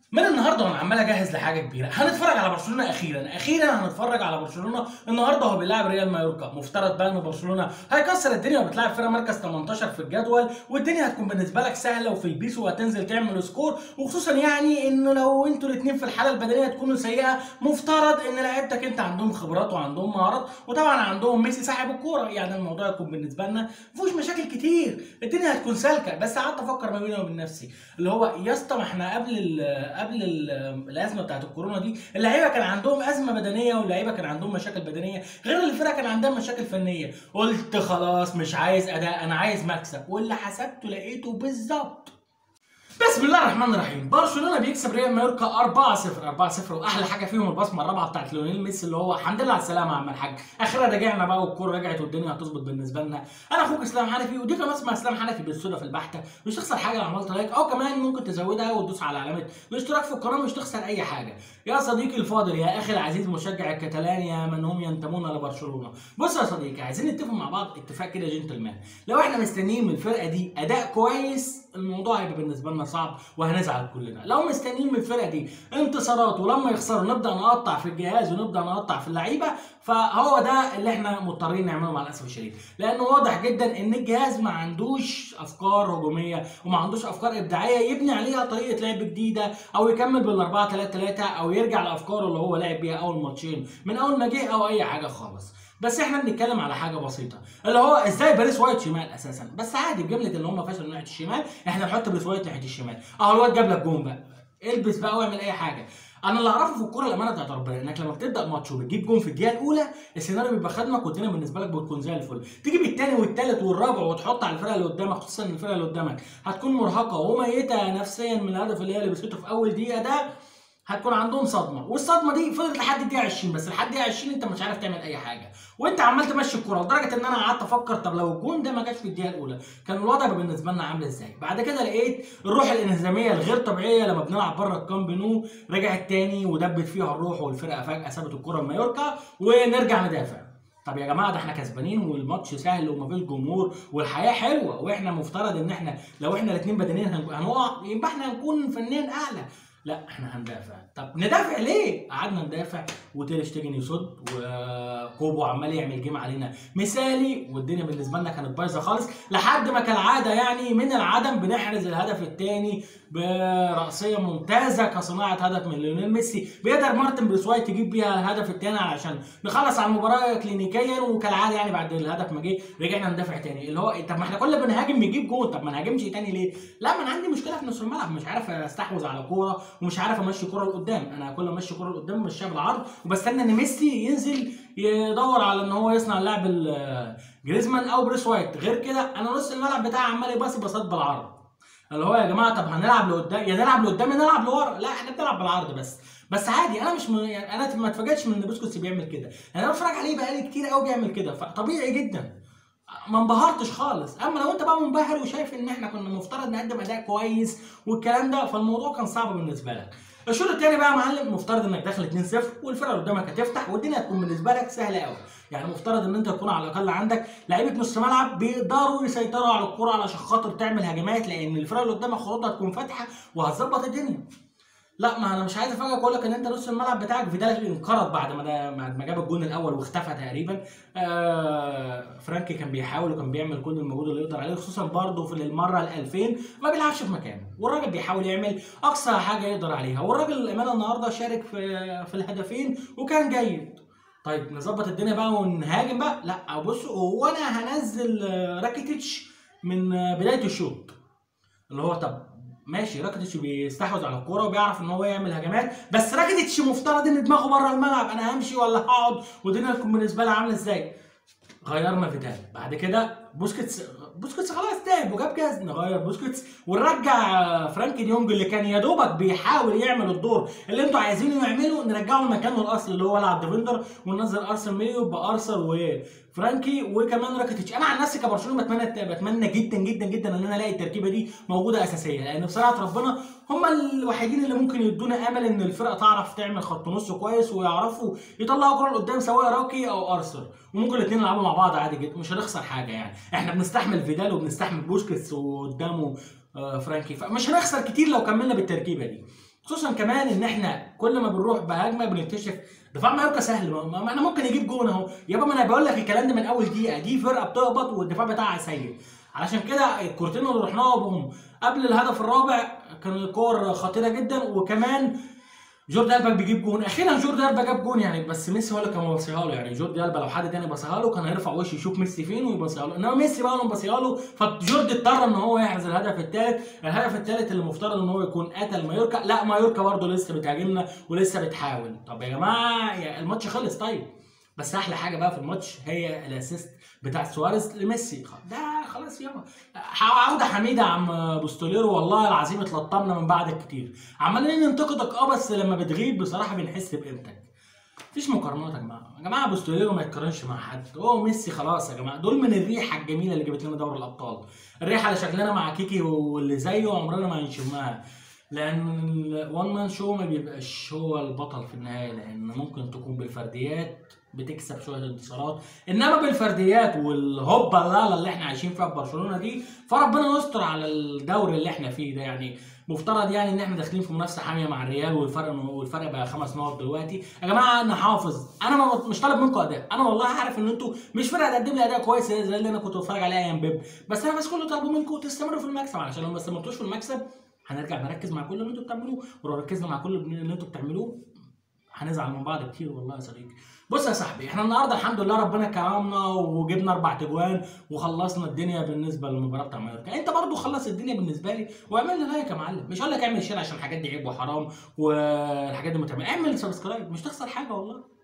من النهارده وانا عمال اجهز لحاجه كبيره هنتفرج على برشلونه اخيرا اخيرا هنتفرج على برشلونه النهارده هو بيلعب ريال مايوركا مفترض بقى ان برشلونه هيكسر الدنيا وبتلعب فرقه مركز 18 في الجدول والدنيا هتكون بالنسبه لك سهله وفي البيس وهتنزل تعمل سكور وخصوصا يعني انه لو انتوا الاثنين في الحاله البدنيه تكونوا سيئه مفترض ان لعيبتك انت عندهم خبرات وعندهم مهارات وطبعا عندهم ميسي صاحب الكوره يعني الموضوع يكون بالنسبه لنا مفيهوش مشاكل كتير الدنيا هتكون سالكه بس قعدت افكر ما بيني وبين نفسي اللي هو يا اسطى ما احنا قبل ال قبل ال الازمه بتاعت الكورونا دي اللعيبه كان عندهم ازمه بدنيه واللعيبه كان عندهم مشاكل بدنيه غير الفرقه كان عندها مشاكل فنيه قلت خلاص مش عايز اداء انا عايز مكسب واللي حسبته لقيته بالظبط بسم الله الرحمن الرحيم برشلونه بيكسب ريال مايوركا 4-0 4-0 واحلى حاجه فيهم البصمه الرابعه بتاعت ليونيل ميسي اللي هو الحمد لله على السلامه يا عم الحاج اخيرا رجعنا بقى والكوره رجعت والدنيا هتظبط بالنسبه لنا انا اخوك اسلام حنفي ودي قناه اسمها اسلام حنفي بالصدف البحته مش تخسر حاجه لو عملت لايك او كمان ممكن تزودها وتدوس على علامه الاشتراك في القناه مش تخسر اي حاجه يا صديقي الفاضل يا اخي العزيز مشجع الكتالان يا من هم ينتمون لبرشلونه بص يا صديقي عايزين نتفق مع بعض اتفاق كده جنتلمان لو احنا مستنيين من الفرقه دي اداء كويس الموضوع هيبقى بالنسبه لنا صعب وهنزعل كلنا لو مستنيين من الفرقه دي انتصارات ولما يخسروا نبدا نقطع في الجهاز ونبدا نقطع في اللعيبه فهو ده اللي احنا مضطرين نعمله مع الاسف الشديد لانه واضح جدا ان الجهاز ما عندوش افكار هجوميه وما عندوش افكار ابداعيه يبني عليها طريقه لعب جديده او يكمل بال 4 3 3 او يرجع لافكاره اللي هو لعب بيها اول ماتشين من اول ما جه او اي حاجه خالص بس احنا بنتكلم على حاجه بسيطه اللي هو ازاي باريس وايت شمال اساسا بس عادي بجمله ان هم فشلوا ناحيه الشمال احنا نحط باريس وايت ناحيه الشمال اهو الواد جاب لك جون بقى البس بقى واعمل اي حاجه انا اللي اعرفه في الكوره الامانه بتاعت ربنا انك لما بتبدا ماتش وبتجيب جون في الدقيقه الاولى السيناريو بيبقى خدمك والدنيا بالنسبه لك بتكون زي الفل تيجي بالثاني والثالث والرابع وتحط على الفرقه اللي قدامك خصوصا ان الفرقه اللي قدامك هتكون مرهقه وميته نفسيا من الهدف اللي هي لبسته في اول دقيقه ده هتكون عندهم صدمه والصدمه دي فضلت لحد الدقيقه 20 بس لحد الدقيقه 20 انت مش عارف تعمل اي حاجه وانت عمال تمشي الكوره لدرجه ان انا قعدت افكر طب لو الجون ده ما جاش في الدقيقه الاولى كان الوضع يبقى بالنسبه لنا عامل ازاي بعد كده لقيت الروح الانهزاميه الغير طبيعيه لما بنلعب بره الكامب نو رجعت تاني ودبت فيها الروح والفرقه فجاه سابت الكوره لمايوركا ونرجع ندافع طب يا جماعه ده احنا كسبانين والماتش سهل ومفيش جمهور والحياه حلوه واحنا مفترض ان احنا لو احنا الاثنين بدنيا هنقع يبقى احنا هنكون فنيا اعلى لا احنا هندافع طب ندافع ليه قعدنا ندافع وتير شتيجن يصد وكوبو عمال يعمل جيم علينا مثالي والدنيا بالنسبه لنا كانت بايظه خالص لحد ما كالعاده يعني من العدم بنحرز الهدف الثاني براسيه ممتازه كصناعه هدف من ليونيل ميسي بيقدر مارتن بريسوايت يجيب بيها الهدف الثاني علشان نخلص على المباراه كلينيكيا وكالعاده يعني بعد الهدف ما جه رجعنا ندافع تاني اللي هو طب ما احنا كل بنهاجم بنجيب جول طب ما نهاجمش تاني ليه؟ لا ما انا عندي مشكله في نص الملعب مش عارف استحوذ على كوره ومش عارف امشي كوره لقدام انا كل ما امشي كوره لقدام مشيها بالعرض وبستنى ان ميسي ينزل يدور على ان هو يصنع اللعب جريزمان او بريس وايت غير كده انا نص الملعب بتاعي عمال يباصي باصات بالعرض اللي هو يا جماعه طب هنلعب لقدام يا نلعب لقدام يا نلعب لورا لا احنا بنلعب بالعرض بس بس عادي انا مش م... يعني انا ما اتفاجئتش من ان بوسكوتس بيعمل كده يعني انا بتفرج عليه بقالي كتير قوي بيعمل كده فطبيعي جدا ما انبهرتش خالص اما لو انت بقى منبهر وشايف ان احنا كنا مفترض نقدم اداء كويس والكلام ده فالموضوع كان صعب بالنسبه لك الشوط الثاني بقى يا معلم مفترض انك داخل 2-0 والفرقه اللي قدامك هتفتح والدنيا هتكون بالنسبه لك سهله قوي يعني مفترض ان انت تكون على الاقل عندك لعيبه نص ملعب بيقدروا يسيطروا على الكره علشان خاطر تعمل هجمات لان الفرقه اللي قدامك خطوطها هتكون فاتحه وهتظبط الدنيا لا ما انا مش عايز افاجئك اقول لك ان انت نص الملعب بتاعك فيدال انقرض بعد ما بعد ما جاب الجون الاول واختفى تقريبا آه فرانكي كان بيحاول وكان بيعمل كل المجهود اللي يقدر عليه خصوصا برضه في المره ال 2000 ما بيلعبش في مكانه والراجل بيحاول يعمل اقصى حاجه يقدر عليها والراجل الامانه النهارده شارك في في الهدفين وكان جيد طيب نظبط الدنيا بقى ونهاجم بقى لا بص هو انا هنزل راكيتيتش من بدايه الشوط اللي هو طب ماشي راكيتيتش بيستحوذ على الكوره وبيعرف ان هو يعمل هجمات بس راكيتيتش مفترض ان دماغه بره الملعب انا همشي ولا هقعد والدنيا تكون بالنسبه لي عامله ازاي غيرنا فيتال بعد كده بوسكيتس بوسكيتس خلاص تعب وجاب جاز نغير بوسكيتس ونرجع فرانكي ديونج اللي كان يا دوبك بيحاول يعمل الدور اللي انتوا عايزينه يعمله نرجعه لمكانه الاصلي اللي هو لعب ديفندر وننزل ارسن ميو بارسل وفرانكي وكمان راكيتيتش انا عن نفسي كبرشلونه بتمنى بتمنى جدا جدا جدا ان انا الاقي التركيبه دي موجوده اساسيه لان بصراحه ربنا هم الوحيدين اللي ممكن يدونا امل ان الفرقه تعرف تعمل خط نص كويس ويعرفوا يطلعوا كره لقدام سواء راكي او ارسل وممكن الاثنين يلعبوا مع بعض عادي جدا مش هنخسر حاجه يعني احنا بنستحمل فيدال وبنستحمل بوسكيتس وقدامه فرانكي فمش هنخسر كتير لو كملنا بالتركيبه دي خصوصا كمان ان احنا كل ما بنروح بهجمه بنكتشف دفاع مايوركا سهل ما ما احنا ممكن نجيب جون اهو يابا ما انا بقول لك الكلام ده من اول دقيقه دي فرقه بتهبط والدفاع بتاعها سيء علشان كده الكورتين اللي رحناها بهم قبل الهدف الرابع كان كور خطيره جدا وكمان جوردي البا بيجيب جون اخيرا جوردي البا جاب جون يعني بس ميسي هو اللي كان باصيها له يعني جوردي البا لو حد تاني باصيها له كان هيرفع وشه يشوف ميسي فين ويباصيها له انما ميسي بقى اللي باصيها له فجوردي اضطر ان هو يحرز الهدف الثالث الهدف الثالث اللي مفترض ان هو يكون قتل مايوركا لا مايوركا برضه لسه بتهاجمنا ولسه بتحاول طب يا جماعه يا الماتش خلص طيب بس احلى حاجه بقى في الماتش هي الاسيست بتاع سواريز لميسي ده خلاص يابا عوده حميده يا عم بوستوليرو والله العظيم اتلطمنا من بعدك كتير عمالين ننتقدك اه بس لما بتغيب بصراحه بنحس بقيمتك مفيش مقارنات يا جماعه يا جماعه بوستوليرو ما يتقارنش مع حد هو ميسي خلاص يا جماعه دول من الريحه الجميله اللي جابت لنا دوري الابطال الريحه اللي شكلنا مع كيكي واللي زيه عمرنا ما هنشمها لان الوان مان شو ما بيبقاش هو البطل في النهايه لان ممكن تكون بالفرديات بتكسب شويه انتصارات انما بالفرديات والهوبا لالا اللي احنا عايشين فيها في برشلونه دي فربنا يستر على الدوري اللي احنا فيه ده يعني مفترض يعني ان احنا داخلين في منافسه حاميه مع الريال والفرق والفرق بقى خمس نقط دلوقتي يا جماعه نحافظ انا ما مش طالب منكم اداء انا والله عارف ان انتوا مش فرقه تقدم لي اداء كويس زي اللي انا كنت بتفرج عليه ايام بيب بس انا بس كله طالبه منكم تستمروا في المكسب علشان لو ما استمرتوش في المكسب هنرجع نركز مع كل اللي انتوا بتعملوه ولو ركزنا مع كل اللي انتوا بتعملوه هنزعل من بعض كتير والله يا صديقي بص يا صاحبي احنا النهارده الحمد لله ربنا كرمنا وجبنا اربع تجوان وخلصنا الدنيا بالنسبه للمباراه بتاع مايوركا انت برضو خلص الدنيا بالنسبه لي واعمل لي لايك يا معلم مش هقول لك اعمل شير عشان الحاجات دي عيب وحرام والحاجات دي متعمل اعمل سبسكرايب مش تخسر حاجه والله